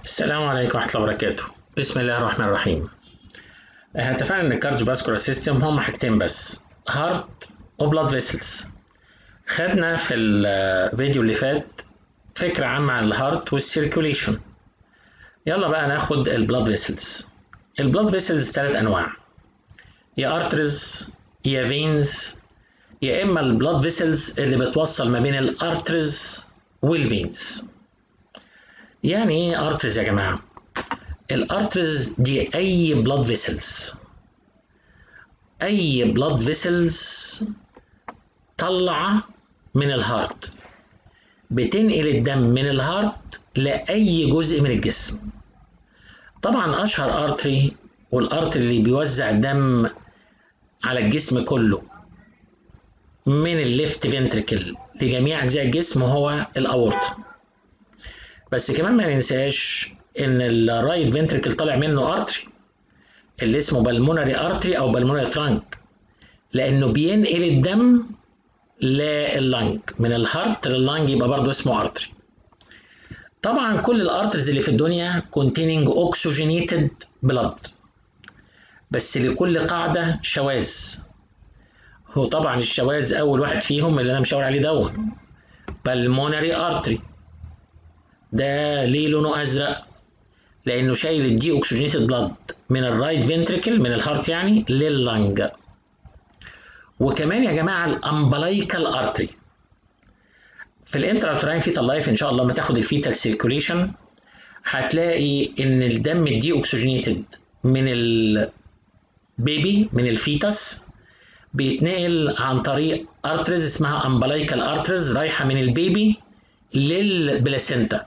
السلام عليكم ورحمة الله وبركاته بسم الله الرحمن الرحيم اتفقنا ان الكارديو فاسكولار سيستم هم حاجتين بس هارت وبلاد فيسلز خدنا في الفيديو اللي فات فكرة عامة عن الهارت والسيركوليشن يلا بقى ناخد البلاد فيسلز البلاد فيسلز ثلاث انواع يا ارترز يا فينز يا اما البلاد فيسلز اللي بتوصل ما بين الارترز والفينز يعني ايه ارترز يا جماعه الارترز دي اي بلاد فيسلز اي بلاد فيسلز طالعه من الهارت بتنقل الدم من الهارت لاي جزء من الجسم طبعا اشهر ارتري والارتري اللي بيوزع الدم على الجسم كله من الليفت فنتريكل لجميع اجزاء الجسم هو الاورطه بس كمان ما ننساش ان الرايت فنتريكل طالع منه ارتري اللي اسمه بالمونري ارتري او بالمونري ترانك لانه بينقل الدم لللنج من الهارت لللنج يبقى برضه اسمه ارتري طبعا كل الارترز اللي في الدنيا containing oxygenated blood بس لكل قاعدة شواذ هو طبعا الشواذ أول واحد فيهم اللي أنا مشاور عليه دون بالمونري ارتري ده ليه لونه أزرق لأنه شايل الدي أوكسجينيتد بلاد من الرايت فنتريكل من الهارت يعني لللنج وكمان يا جماعة الأمبلايكال ارتري في الانتراوتراين فيتال لايف ان شاء الله لما تاخد الفيتال سيركوليشن هتلاقي ان الدم الدي اوكسجينيتد من البيبي من الفيتس بيتنقل عن طريق ارترز اسمها امبلايكال ارترز رايحه من البيبي للبلاسينتا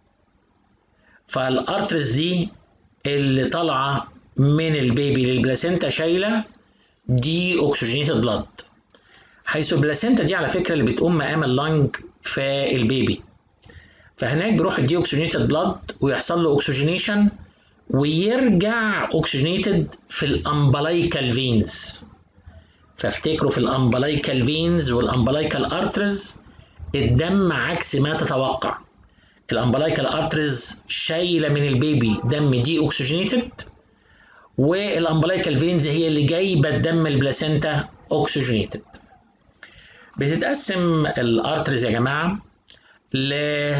فالارترز دي اللي طالعه من البيبي للبلاسينتا شايله دي اوكسجينيتد بلاد حيث البلاسينتا دي على فكره اللي بتقوم مقام اللنج في البيبي فهناك بيروح الدي اوكسجينيتد بلاد ويحصل له اوكسجينيشن ويرجع اوكسجينيتد في الامبلايكال فينز فافتكروا في الامبلايكال فينز والامبلايكال ارترز الدم عكس ما تتوقع الامبلايكال ارترز شايله من البيبي دم دي اوكسجينيتد والامبلايكال فينز هي اللي جايبه الدم البلاسينتا اوكسجينيتد بتتقسم الارترز يا جماعه ل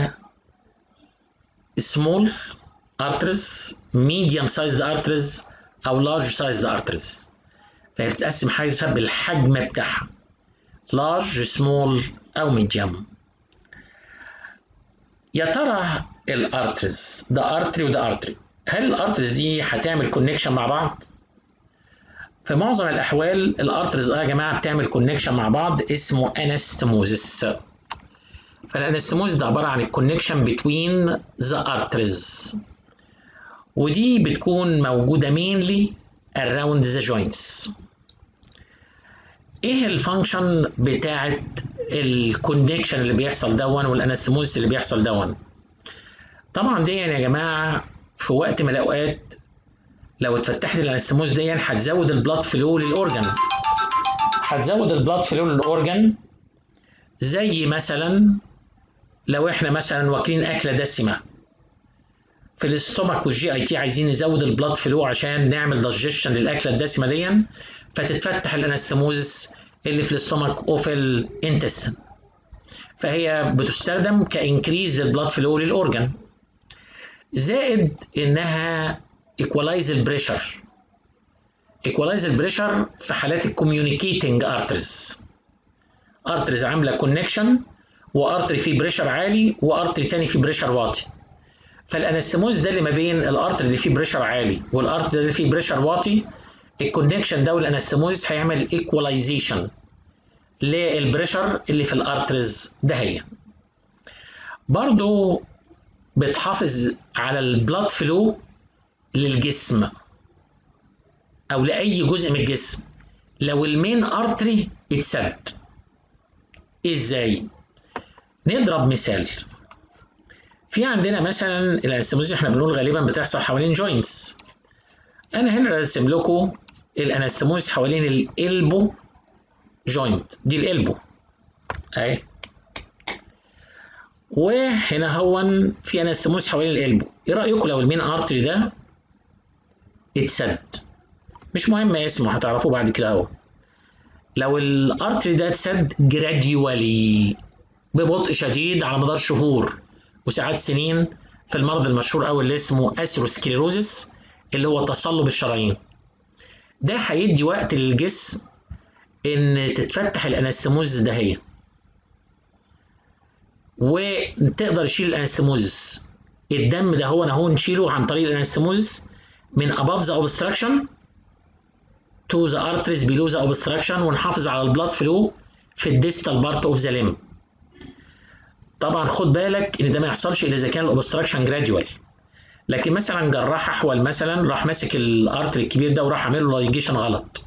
small arteries medium sized arteries او large sized arteries فهي بتتقسم حسب الحجم بتاعها large small او medium يا ترى الارترز ده ارتري وده ارتري هل الارترز دي هتعمل كونكشن مع بعض في معظم الاحوال الارترز اه يا جماعه بتعمل كونكشن مع بعض اسمه انستموزس فالانستموزس ده عباره عن الكونكشن بتوين ذا ارترز ودي بتكون موجوده مينلي around the joints ايه الفانكشن بتاعت الكونكشن اللي بيحصل دون والانستموزس اللي بيحصل دون طبعا دي يا جماعه في وقت من الاوقات لو اتفتحت الانستموز دي هتزود البلاد فلو للاورجن هتزود البلاد فلو للاورجن زي مثلا لو احنا مثلا واكلين اكله دسمه في الاستومك والجي اي تي عايزين نزود البلاد فلو عشان نعمل دايجيشن للاكله الدسمه دي فتتفتح الانستموزس اللي في الاستومك وفي الانتستين فهي بتستخدم كانكريز البلاد فلو للاورجن زائد انها equalize البريشر equalize البريشر في حالات الكوميونيكيتنج ارترز ارترز عامله كونكشن وارتري فيه بريشر عالي وارتري تاني فيه بريشر واطي فالانستموز ده اللي ما بين الارتري اللي فيه بريشر عالي والارتري اللي فيه بريشر واطي الكونكشن ده والانستموز هيعمل ايكواليزيشن للبريشر اللي في الارترز ده هي برضو بتحافظ على البلاد فلو للجسم او لاي جزء من الجسم لو المين ارتري اتسد ازاي نضرب مثال في عندنا مثلا الانستموز احنا بنقول غالبا بتحصل حوالين جوينتس انا هنا راسم لكم الانستموز حوالين الالبو جوينت دي الالبو اهي وهنا هو في انستموز حوالين القلب ايه رايكم لو المين ارتري ده اتسد مش مهم اسمه هتعرفوه بعد كده اهو لو الارتري ده اتسد جراديوالي ببطء شديد على مدار شهور وساعات سنين في المرض المشهور قوي اللي اسمه اثيروسكليروزس اللي هو تصلب الشرايين ده هيدي وقت للجسم ان تتفتح الانستموز دهية وتقدر تشيل الانستموز الدم ده هو اهو نشيله عن طريق الانستموز من above the obstruction to the arteries below the obstruction ونحافظ على البلاد فلو في الديستال بارت اوف ذا ليم طبعا خد بالك ان ده ما يحصلش الا اذا كان الاوبستراكشن جراديوال لكن مثلا جراح احول مثلا راح ماسك الارتري الكبير ده وراح عامل له لايجيشن غلط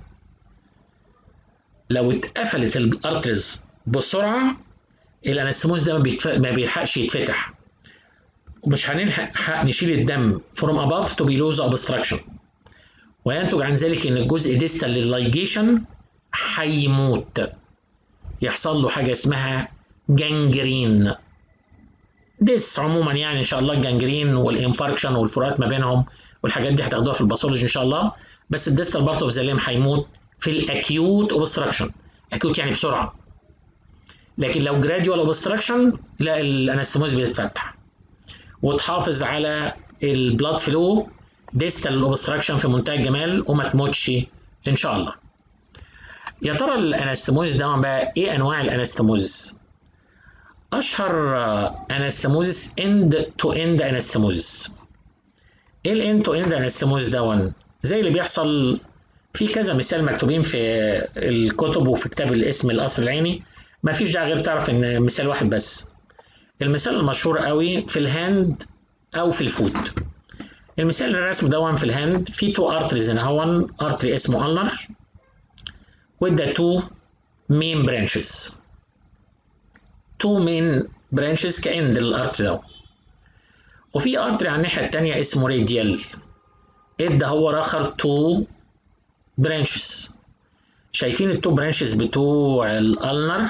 لو اتقفلت الارتريز بسرعه الانستموز ده ما, بيتف... ما بيلحقش يتفتح ومش هنلحق نشيل الدم فروم اباف تو بيلو ذا اوبستراكشن وينتج عن ذلك ان الجزء ديستال لللايجيشن هيموت يحصل له حاجه اسمها جانجرين ديس عموما يعني ان شاء الله الجانجرين والانفاركشن والفروقات ما بينهم والحاجات دي هتاخدوها في الباثولوجي ان شاء الله بس الديستال بارت اوف ذا ليم هيموت في الاكيوت اوبستراكشن اكيوت يعني بسرعه لكن لو جراديوال اوبستراكشن لا الانستموز بيتفتح وتحافظ على البلاد فلو ديستال اوبستراكشن في منتهى الجمال وما تموتش ان شاء الله يا ترى الانستموز ده بقى ايه انواع الانستموز اشهر انستموزس اند تو اند انستموزس ايه الاند تو اند انستموز دون زي اللي بيحصل في كذا مثال مكتوبين في الكتب وفي كتاب الاسم القصر العيني ما فيش داعي غير تعرف ان مثال واحد بس المثال المشهور قوي في الهاند او في الفوت المثال اللي الرسم دون في الهاند في تو ارتريز هنا هون ارتري اسمه النر وده تو مين برانشز تو مين برانشز كاند الارتري ده وفي ارتري على الناحيه الثانيه اسمه راديال ادى هو اخر تو برانشز شايفين التو برانشز بتوع الالنر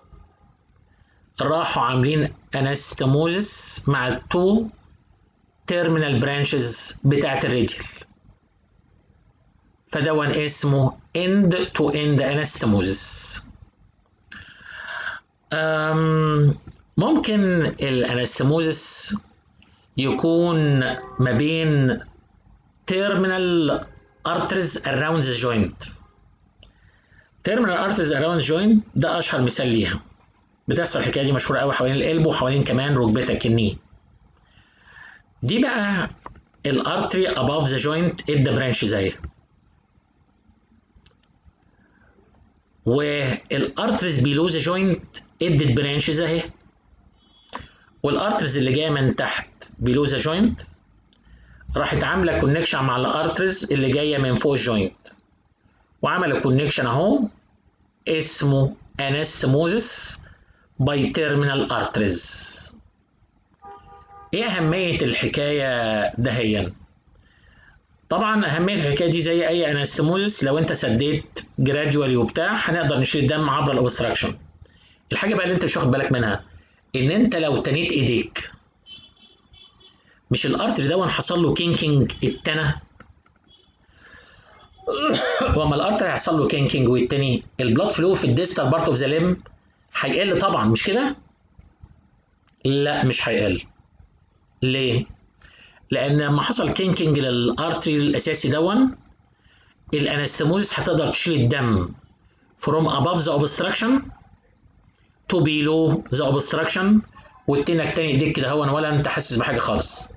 راحوا عاملين انستموزس مع التو تيرمينال برانشز بتاعت الراديال فدون اسمه end to end anastomosis ممكن الانستموزس يكون ما بين terminal arteries around the joint terminal arteries around the joint ده اشهر مثال ليها بتحصل الحكايه دي مشهوره قوي حوالين القلب وحوالين كمان ركبتك الني دي بقى الارتري above the joint ادى برانش زيها والارتريز بيلو ذا جوينت ادت برانشز اهي والارتريز اللي جايه من تحت بيلو ذا جوينت راحت عامله كونكشن مع الارتريز اللي جايه من فوق الجوينت وعملوا كونكشن اهو اسمه انستموزس باي تيرمينال ارتريز ايه اهميه الحكايه دهيا طبعا اهميه الحكايه دي زي اي انستموزس لو انت سديت جراديوالي وبتاع هنقدر نشيل الدم عبر الاوبستراكشن الحاجه بقى اللي انت مش واخد بالك منها ان انت لو تنيت ايديك مش الارتري ده حصل له كينكينج اتنى وما الارتري هيحصل له كينكينج والتاني البلاد فلو في الديستال بارت اوف ذا ليم هيقل طبعا مش كده؟ لا مش هيقل ليه؟ لان لما حصل كينكينج للارتري الاساسي دون الانستموزس هتقدر تشيل الدم from above the obstruction to below the obstruction وتنك تاني ايديك كده هون ولا انت حاسس بحاجه خالص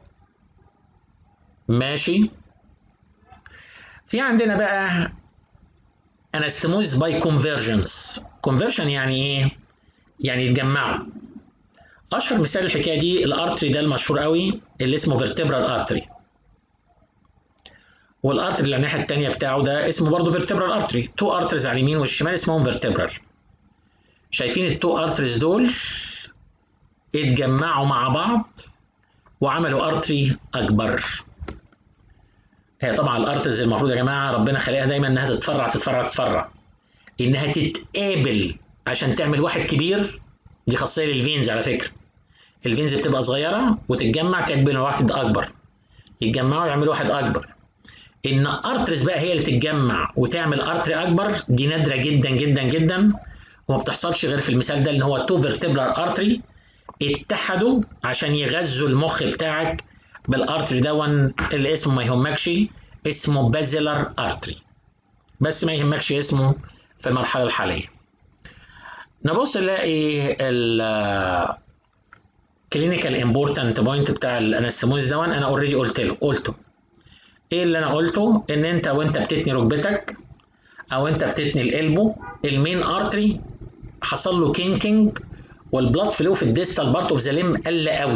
ماشي في عندنا بقى انستموز باي كونفرجنس كونفرجن يعني ايه يعني يتجمعوا اشهر مثال الحكايه دي الارتري ده المشهور قوي اللي اسمه فيرتبرال ارتري والارتري اللي على الناحيه الثانيه بتاعه ده اسمه برضه فيرتبرال ارتري تو ارتريز على اليمين والشمال اسمهم فيرتبرال شايفين التو ارتريز دول اتجمعوا مع بعض وعملوا ارتري اكبر هي طبعا الارتريز المفروض يا جماعه ربنا خلقها دايما انها تتفرع تتفرع تتفرع انها تتقابل عشان تعمل واحد كبير دي خاصيه للفينز على فكره الفينز بتبقى صغيره وتتجمع تعمل واحد اكبر يتجمعوا يعملوا واحد اكبر ان ارترز بقى هي اللي تتجمع وتعمل ارتري اكبر دي نادره جدا جدا جدا وما بتحصلش غير في المثال ده اللي هو تو فيرتبرال ارتري اتحدوا عشان يغذوا المخ بتاعك بالارتري دون اللي اسمه ما يهمكش اسمه بازيلر ارتري بس ما يهمكش اسمه في المرحله الحاليه نبص نلاقي ال كلينيكال امبورتنت بوينت بتاع الانستموز دون انا اوريدي قلت له قلته ايه اللي انا قلته ان انت وانت بتتني ركبتك او انت بتتني القلبه المين ارتري حصل له كينكينج والبلاد فلو في الديستال بارت اوف ذا ليم قل قوي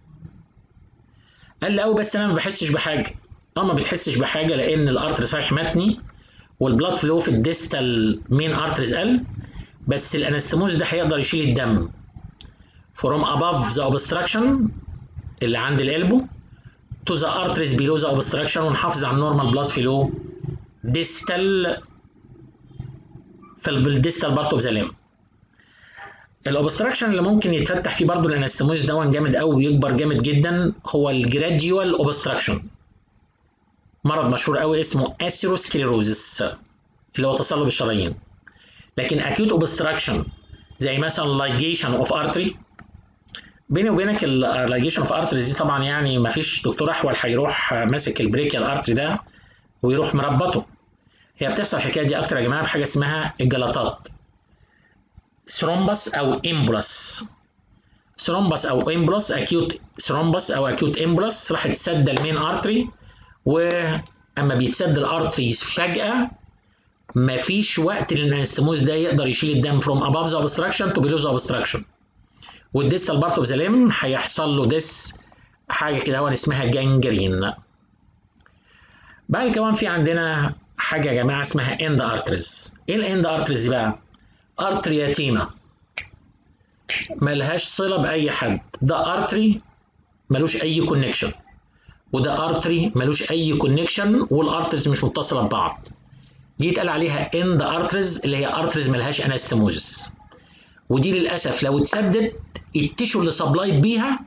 قل قوي بس انا ما بحسش بحاجه اه ما بتحسش بحاجه لان الارتري صحيح متني والبلاد فلو في الديستال مين ارتريز قل بس الانستموز ده هيقدر يشيل الدم from above the obstruction اللي عند القلبه to the arteries below the obstruction ونحافظ على النورمال بلاد فلو distal في الديستال بارت اوف ذا ليم الاوبستراكشن اللي ممكن يتفتح فيه برضه الانستموز دون جامد قوي ويكبر جامد جدا هو الجراديوال اوبستراكشن مرض مشهور قوي اسمه اثيروسكليروزس اللي هو تصلب الشرايين لكن اكيوت اوبستراكشن زي مثلا لايجيشن اوف ارتري بيني وبينك اللايجيشن اوف ارتري دي طبعا يعني ما فيش دكتور احول هيروح ماسك البريكيال ارتري ده ويروح مربطه هي بتحصل الحكايه دي اكتر يا جماعه بحاجه اسمها الجلطات ثرومبس او امبولس ثرومبس او امبولس اكيوت ثرومبس او اكيوت امبولس راح تسد المين ارتري واما بيتسد الارتري فجاه مفيش وقت للانستموز ده يقدر يشيل الدم from above the obstruction to below the obstruction والديستال بارت اوف ذا ليم هيحصل له ديس حاجه كده هو اسمها جانجرين بعد كمان في عندنا حاجه يا جماعه اسمها اند ارتريز ايه الاند ارتريز دي بقى ارتري يتيمه ملهاش صله باي حد ده ارتري ملوش اي كونكشن وده ارتري ملوش اي كونكشن والارتريز مش متصله ببعض دي اتقال عليها اند ارتريز اللي هي ارتريز ملهاش انستموزس ودي للاسف لو اتسدت التيشو اللي سبلايت بيها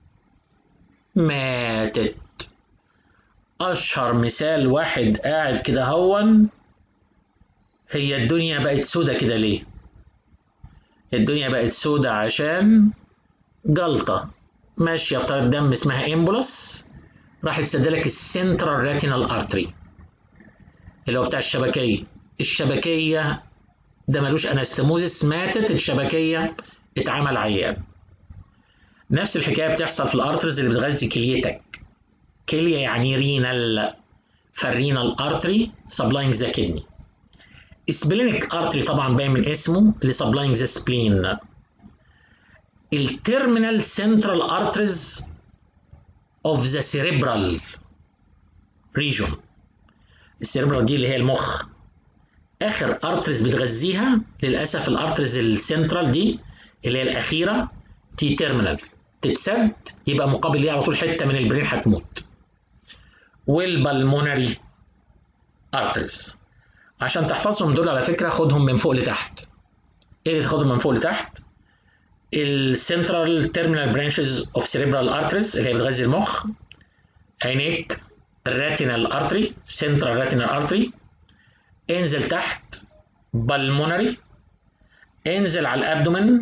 ماتت اشهر مثال واحد قاعد كده هون هي الدنيا بقت سودة كده ليه الدنيا بقت سودة عشان جلطة ماشية في طريق دم اسمها امبولس راح تسدلك السنترال ريتينال ارتري اللي هو بتاع الشبكية الشبكية ده ملوش انستموزس ماتت الشبكية اتعمل عيان نفس الحكاية بتحصل في الارترز اللي بتغذي كليتك كلية يعني رينال فالرينال ارتري سبلاينج ذا كدني سبلينيك ارتري طبعا باين من اسمه اللي سبلاينج ذا سبلين التيرمينال سنترال ارتريز اوف ذا سيريبرال ريجون السيريبرال دي اللي هي المخ اخر ارتريز بتغذيها للاسف الارتريز السنترال دي اللي هي الاخيره تي تيرمينال تتسد يبقى مقابل ليها على طول حته من البرين هتموت والبلمونري ارتريز عشان تحفظهم دول على فكره خدهم من فوق لتحت ايه اللي تاخدهم من فوق لتحت السنترال تيرمينال برانشز اوف سيريبرال ارتريز اللي هي بتغذي المخ عينيك الراتينال ارتري سنترال راتينال ارتري انزل تحت بالمونري انزل على الابدومن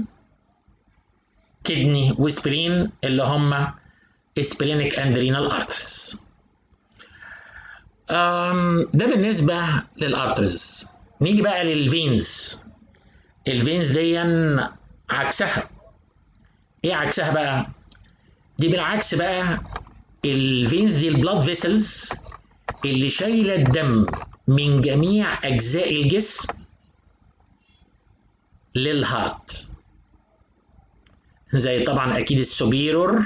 كدني وسبلين اللي هم سبلينيك اند رينال ارترز ده بالنسبه للارترز نيجي بقى للفينز الفينز دي عكسها ايه عكسها بقى دي بالعكس بقى الفينز دي البلاد فيسلز اللي شايله الدم من جميع اجزاء الجسم للهارت زي طبعا اكيد السوبيرور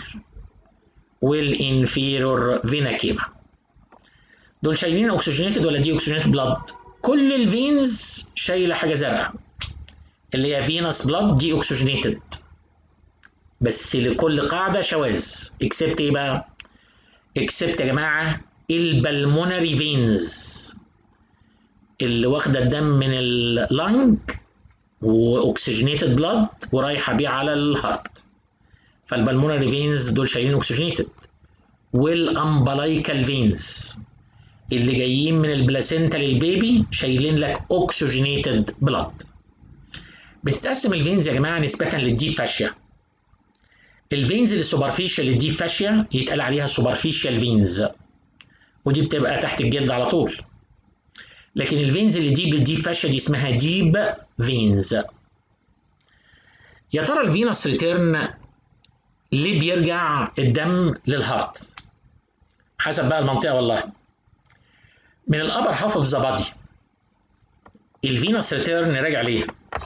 والانفيرور فينا كيفا دول شايلين اوكسجينيتد ولا دي اوكسجينيتد بلاد كل الفينز شايله حاجه زرقاء اللي هي فينس بلاد دي اوكسجينيتد بس لكل قاعده شواذ اكسبت ايه بقى اكسبت يا جماعه البلمونري فينز اللي واخده الدم من اللنج واكسجينيتد بلاد ورايحه بيه على الهارت فالبلمونري فينز دول شايلين اوكسجينيتد والامبلايكال فينز اللي جايين من البلاسينتا للبيبي شايلين لك اوكسجينيتد بلاد بتتقسم الفينز يا جماعه نسبه للديب فاشيا الفينز اللي سوبرفيشال للديب فاشيا يتقال عليها سوبرفيشال فينز ودي بتبقى تحت الجلد على طول لكن الفينز اللي ديب للديب فاشيا دي اسمها ديب فينز يا ترى الفينس ريتيرن ليه بيرجع الدم للهارت حسب بقى المنطقه والله من الابر هاف اوف ذا بادي الفينس ريتيرن راجع ليه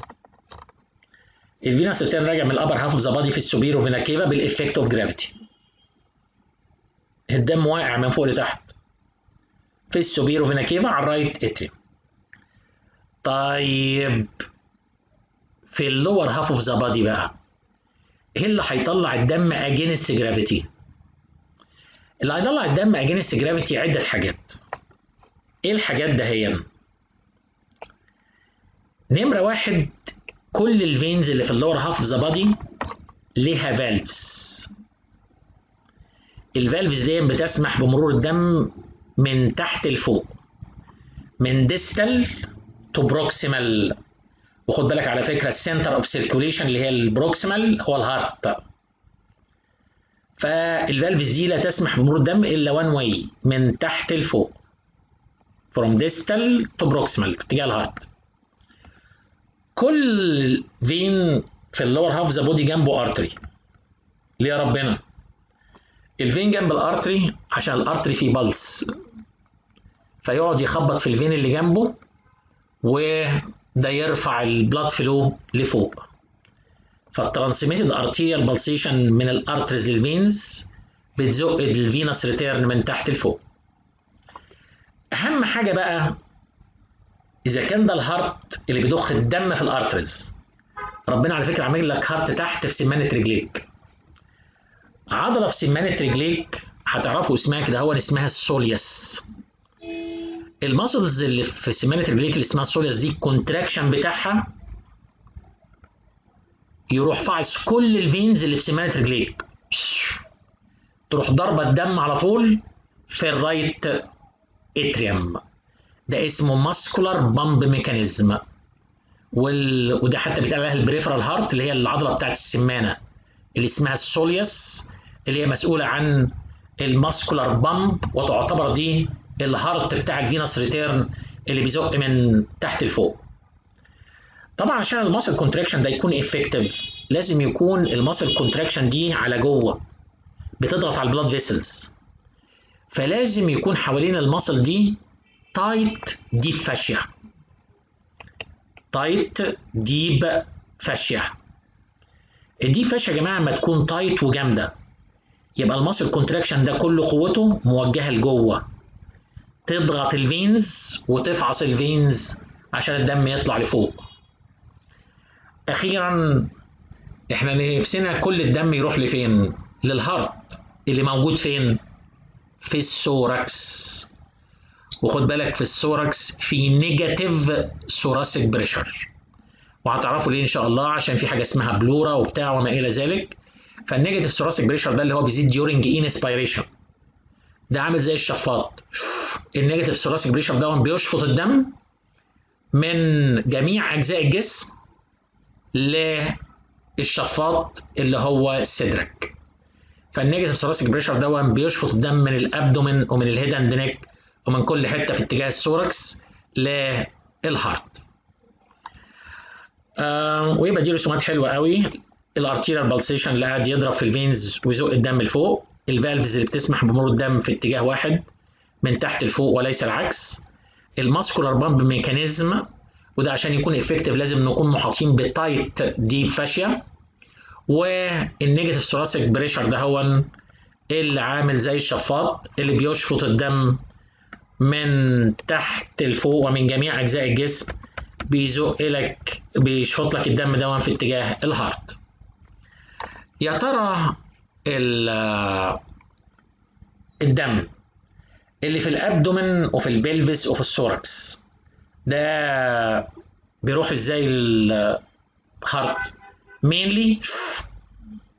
الفينس ريتيرن راجع من الابر هاف اوف ذا بادي في السوبيرو فينا كيفا بالافكت اوف جرافيتي الدم واقع من فوق لتحت في السوبيرو فينا كيفا على الرايت اتريوم طيب في اللور هاف اوف ذا بادي بقى ايه اللي هيطلع الدم اجينست جرافيتي اللي هيطلع الدم اجينست جرافيتي عده حاجات ايه الحاجات دهيا نمره واحد كل الفينز اللي في اللور هاف اوف ذا بادي ليها فالفز الفالفز دي بتسمح بمرور الدم من تحت لفوق من ديستال تو بروكسيمال وخد بالك على فكره السنتر اوف سيركوليشن اللي هي البروكسيمال هو الهارت فالفالفز دي لا تسمح بمرور الدم الا وان واي من تحت لفوق from distal to proximal في اتجاه الهارت كل فين في اللور هاف ذا بودي جنبه ارتري ليه يا ربنا الفين جنب الارتري عشان الارتري فيه بلس فيقعد يخبط في الفين اللي جنبه وده يرفع البلاد فلو لفوق فالترانسميتد ارتيريال بالسيشن من الارتريز للفينز بتزق الفينس ريتيرن من تحت لفوق اهم حاجه بقى اذا كان ده الهارت اللي بيضخ الدم في الارتريز ربنا على فكره عامل لك هارت تحت في سمانه رجليك عضله في سمانه رجليك هتعرفوا اسمها كده هو اسمها السوليوس الماسلز اللي في سمانه رجليك اللي اسمها السوليوس دي الكونتراكشن بتاعها يروح فاعص كل الفينز اللي في سمانه رجليك تروح ضربه الدم على طول في الرايت اتريوم ده اسمه ماسكولار بامب ميكانيزم وال... وده حتى بيتقال عليها البريفرال هارت اللي هي العضله بتاعت السمانه اللي اسمها السوليوس اللي هي مسؤوله عن الماسكولار بامب وتعتبر دي الهارت بتاع الفينس ريتيرن اللي بيزق من تحت لفوق طبعا عشان الماسل كونتراكشن ده يكون افكتيف لازم يكون الماسل كونتراكشن دي على جوه بتضغط على البلاد فيسلز فلازم يكون حوالين الماسل دي تايت ديب فاشيا تايت ديب فاشيا الديب فاشيا يا جماعه ما تكون تايت وجامده يبقى الماسل كونتراكشن ده كل قوته موجهه لجوه تضغط الفينز وتفعص الفينز عشان الدم يطلع لفوق اخيرا احنا نفسنا كل الدم يروح لفين للهارت اللي موجود فين في السوراكس وخد بالك في السوراكس في نيجاتيف ثوراسيك بريشر وهتعرفوا ليه ان شاء الله عشان في حاجه اسمها بلورا وبتاع وما الى ذلك فالنيجاتيف ثوراسيك بريشر ده اللي هو بيزيد ديورنج انسبيريشن ده عامل زي الشفاط النيجاتيف ثوراسيك بريشر ده بيشفط الدم من جميع اجزاء الجسم للشفاط اللي هو السدرك فالنيجاتيف ثوراسيك بريشر ده بيشفط الدم من الابدومن ومن الهيد اند نيك ومن كل حته في اتجاه السوركس للهارت آه ويبقى دي رسومات حلوه قوي الارتيريال بالسيشن اللي قاعد يضرب في الفينز ويزق الدم لفوق الفالفز اللي بتسمح بمرور الدم في اتجاه واحد من تحت لفوق وليس العكس الماسكولار بامب ميكانيزم وده عشان يكون افكتيف لازم نكون محاطين بتايت ديب فاشيا والنيجاتيف ثوراسيك بريشر ده هو اللي عامل زي الشفاط اللي بيشفط الدم من تحت لفوق ومن جميع اجزاء الجسم بيزق لك بيشفط لك الدم ده في اتجاه الهارت يا ترى الدم اللي في الابدومن وفي البلفس وفي السوركس ده بيروح ازاي الهارت mainly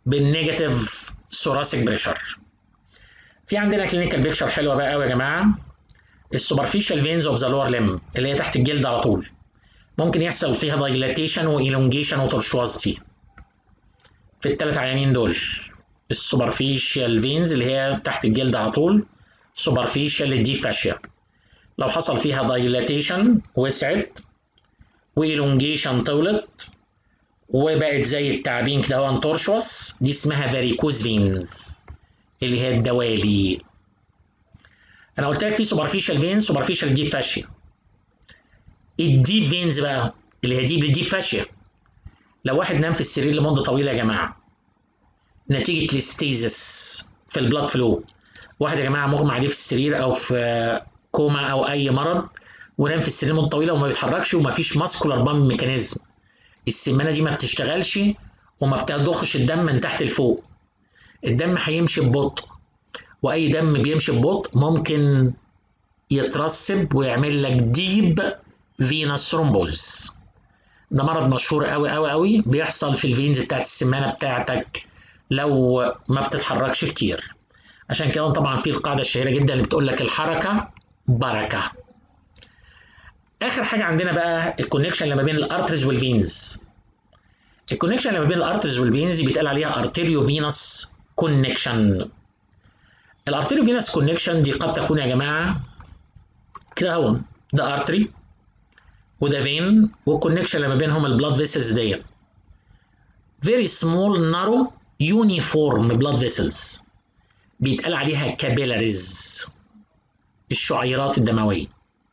بالنيجاتيف ثوراسيك بريشر في عندنا كلينيكال بيكشر حلوه بقى قوي يا جماعه السوبرفيشال فينز اوف ذا لور ليم اللي هي تحت الجلد على طول ممكن يحصل فيها دايلاتيشن وإيلونجيشن وترشوازتي في الثلاث عيانين دول السوبرفيشال فينز اللي هي تحت الجلد على طول سوبرفيشال دي فاشيا لو حصل فيها دايلاتيشن وسعت وإيلونجيشن طولت وبقت زي التعابين كده هو ترشوس دي اسمها فاريكوز فينز اللي هي الدوالي انا قلت لك في سوبرفيشال فين سوبرفيشال ديب فاشيا الديب فينز بقى اللي هي ديب للديب فاشيا لو واحد نام في السرير لمده طويله يا جماعه نتيجه الاستيزس في البلاد فلو واحد يا جماعه مغمى عليه في السرير او في كوما او اي مرض ونام في السرير مده طويله وما بيتحركش وما فيش ماسكولار بامب ميكانيزم السمانه دي ما بتشتغلش وما بتضخش الدم من تحت لفوق الدم هيمشي ببطء واي دم بيمشي ببطء ممكن يترسب ويعمل لك ديب فينس ثرومبوز ده مرض مشهور قوي قوي قوي بيحصل في الفينز بتاعت السمانه بتاعتك لو ما بتتحركش كتير عشان كده طبعا في القاعده الشهيره جدا اللي بتقول لك الحركه بركه اخر حاجه عندنا بقى الكونكشن اللي ما بين الارترز والفينز الكونكشن اللي ما بين الارترز والفينز بيتقال عليها ارتيريو فينس كونكشن الارتيريو فينس كونكشن دي قد تكون يا جماعه كده اهو ده ارتري وده فين والكونكشن اللي ما بينهم البلاد فيسلز ديت very small narrow uniform blood vessels بيتقال عليها كابيلاريز الشعيرات الدمويه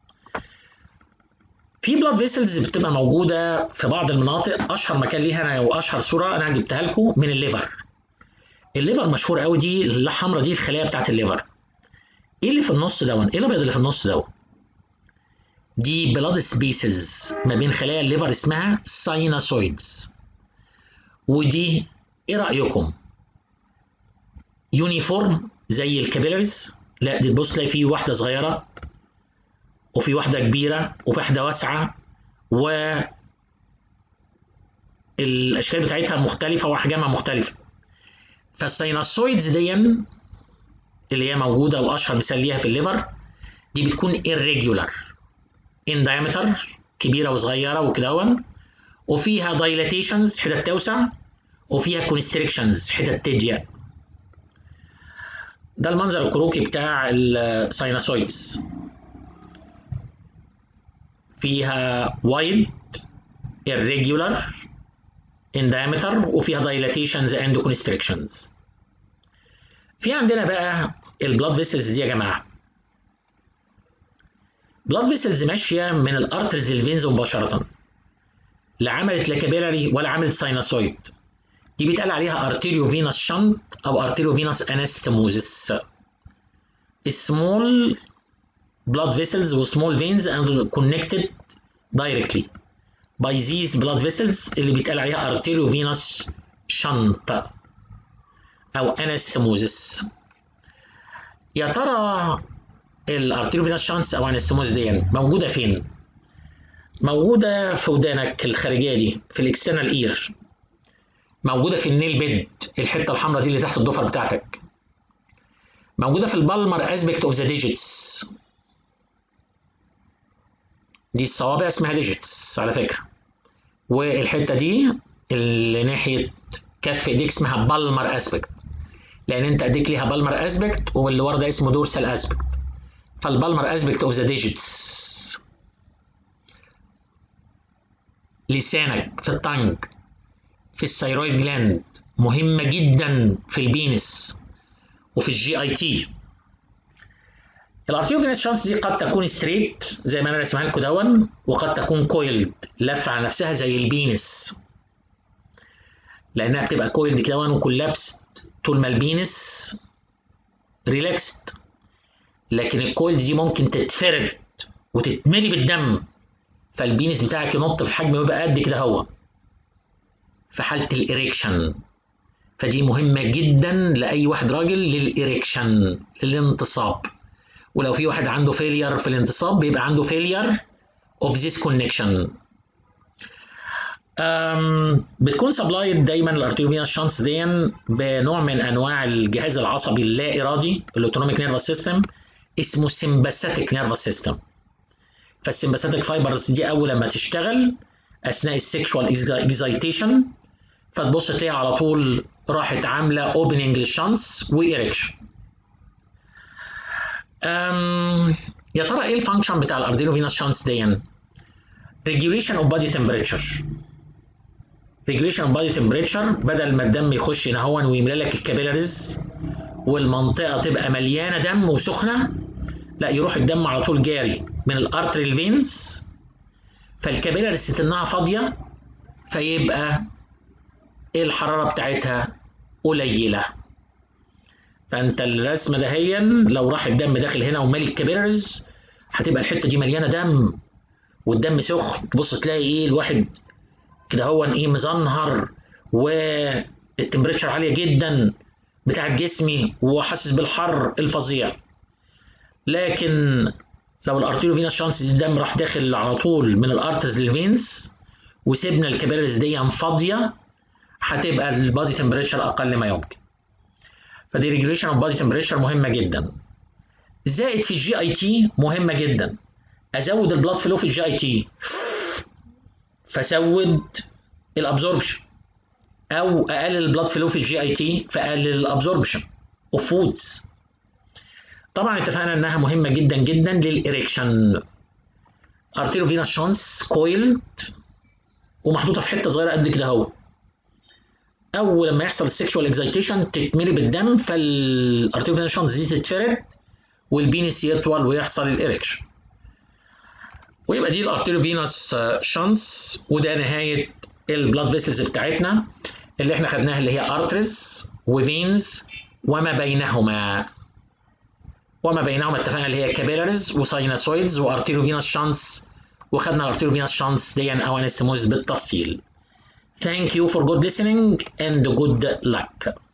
في بلاد فيسلز بتبقى موجوده في بعض المناطق اشهر مكان ليها انا واشهر صوره انا جبتها لكم من الليفر الليفر مشهور قوي دي الحمراء دي الخلايا بتاعت الليفر ايه اللي في النص دون ايه الابيض اللي في النص دون دي بلاد سبيسز ما بين خلايا الليفر اسمها سايناسويدز ودي ايه رايكم يونيفورم زي الكابيلاريز لا دي تبص تلاقي في واحده صغيره وفي واحده كبيره وفي واحده واسعه و الاشكال بتاعتها مختلفه واحجامها مختلفه فالسيناسويدز دي اللي هي موجوده واشهر مثال ليها في الليفر دي بتكون irregular in diameter كبيره وصغيره وكده وفيها dilations حتت توسع وفيها constrictions حتت تضيق ده المنظر الكروكي بتاع السايناسويدز فيها wide irregular in diameter وفيها dilations and constrictions في عندنا بقى البلاد فيسلز دي يا جماعه بلاد فيسلز ماشيه من الارترز الفينز مباشره لا عملت لا كابيلاري ولا عملت سايناسويد دي بيتقال عليها ارتيريو فينس شنت او ارتيريو فينس انستموزس small blood vessels و small veins and connected directly by these blood vessels اللي بيتقال عليها arterio venous shunt او anastomosis يا ترى الارتيريو فينوس شانس او انستموز دي موجوده فين؟ موجوده في ودانك الخارجيه دي في الاكسترنال اير موجوده في النيل بيد الحته الحمراء دي اللي تحت الضفر بتاعتك موجوده في البالمر اسبكت اوف ذا ديجيتس دي الصوابع اسمها ديجيتس على فكره والحته دي اللي ناحيه كف ايديك اسمها بالمر اسبكت لان انت ايديك ليها بالمر اسبكت واللي ورا ده اسمه دورسال اسبكت فالبالمر اسبكت اوف ذا ديجيتس لسانك في التانج في الثيرويد جلاند مهمة جدا في البينس وفي الجي اي تي الارتيوفينس شانس دي قد تكون ستريت زي ما انا رسمها لكم دون وقد تكون كويلد لفه على نفسها زي البينس لانها بتبقى كويلد كده وكولابست طول ما البينس ريلاكست لكن الكويلد دي ممكن تتفرد وتتملي بالدم فالبينس بتاعك ينط في الحجم ويبقى قد كده هو في حاله الاريكشن فدي مهمه جدا لاي واحد راجل للاريكشن للانتصاب ولو في واحد عنده فيلير في الانتصاب بيبقى عنده فيلير اوف ذيس كونكشن أم، بتكون سبلايد دايما الارتيروفينال شانس دي بنوع من انواع الجهاز العصبي اللا ارادي الاوتونوميك نيرفس سيستم اسمه سمباثيك نيرفس سيستم فالسمباثيك فايبرز دي اول لما تشتغل اثناء السكشوال اكزايتيشن فتبص تلاقي على طول راحت عامله اوبننج للشانس وإيركشن يا ترى ايه الفانكشن بتاع الاردينوفينال شانس دي ريجوليشن اوف بادي تمبريتشر ريجوليشن اوف بادي تمبريتشر بدل ما الدم يخش هنا هون ويملى لك الكابيلاريز والمنطقه تبقى مليانه دم وسخنه لا يروح الدم على طول جاري من الارتري فينز فالكابيلاريز انها فاضيه فيبقى الحراره بتاعتها قليله فانت الرسمه دهيا لو راح الدم داخل هنا ومالي الكابيلاريز هتبقى الحته دي مليانه دم والدم سخن تبص تلاقي ايه الواحد كده هو ايه مزنهر والتمبريتشر عاليه جدا بتاعت جسمي وحاسس بالحر الفظيع لكن لو الارتيريو فينا شانس الدم راح داخل على طول من الارترز للفينز وسيبنا الكابيلاريز دي فاضيه هتبقى البادي تمبريتشر اقل ما يمكن فدي ريجوليشن اوف بادي تمبريتشر مهمه جدا زائد في الجي اي تي مهمه جدا ازود البلاد فلو في الجي اي تي فازود الابزوربشن او اقلل البلاد فلو في الجي اي تي فاقلل الابزوربشن اوف فودز طبعا اتفقنا انها مهمه جدا جدا للإريكشن ارتيرو فينا شانس كويلد ومحطوطه في حته صغيره قد كده اهو اول لما يحصل السكشوال اكزايتيشن تتملي بالدم فالارتيرو فينا شانس دي تتفرد والبينس يطول ويحصل الإريكشن ويبقى دي الارتيريو فينوس شانس وده نهايه البلاد فيسلز بتاعتنا اللي احنا خدناها اللي هي ارتريز وفينز وما بينهما وما بينهما اتفقنا اللي هي كابيلاريز وسايناسويدز وارتيريو فينوس شانس وخدنا الارتيريو فينوس شانس دي او انستموز بالتفصيل Thank you for good listening and good luck.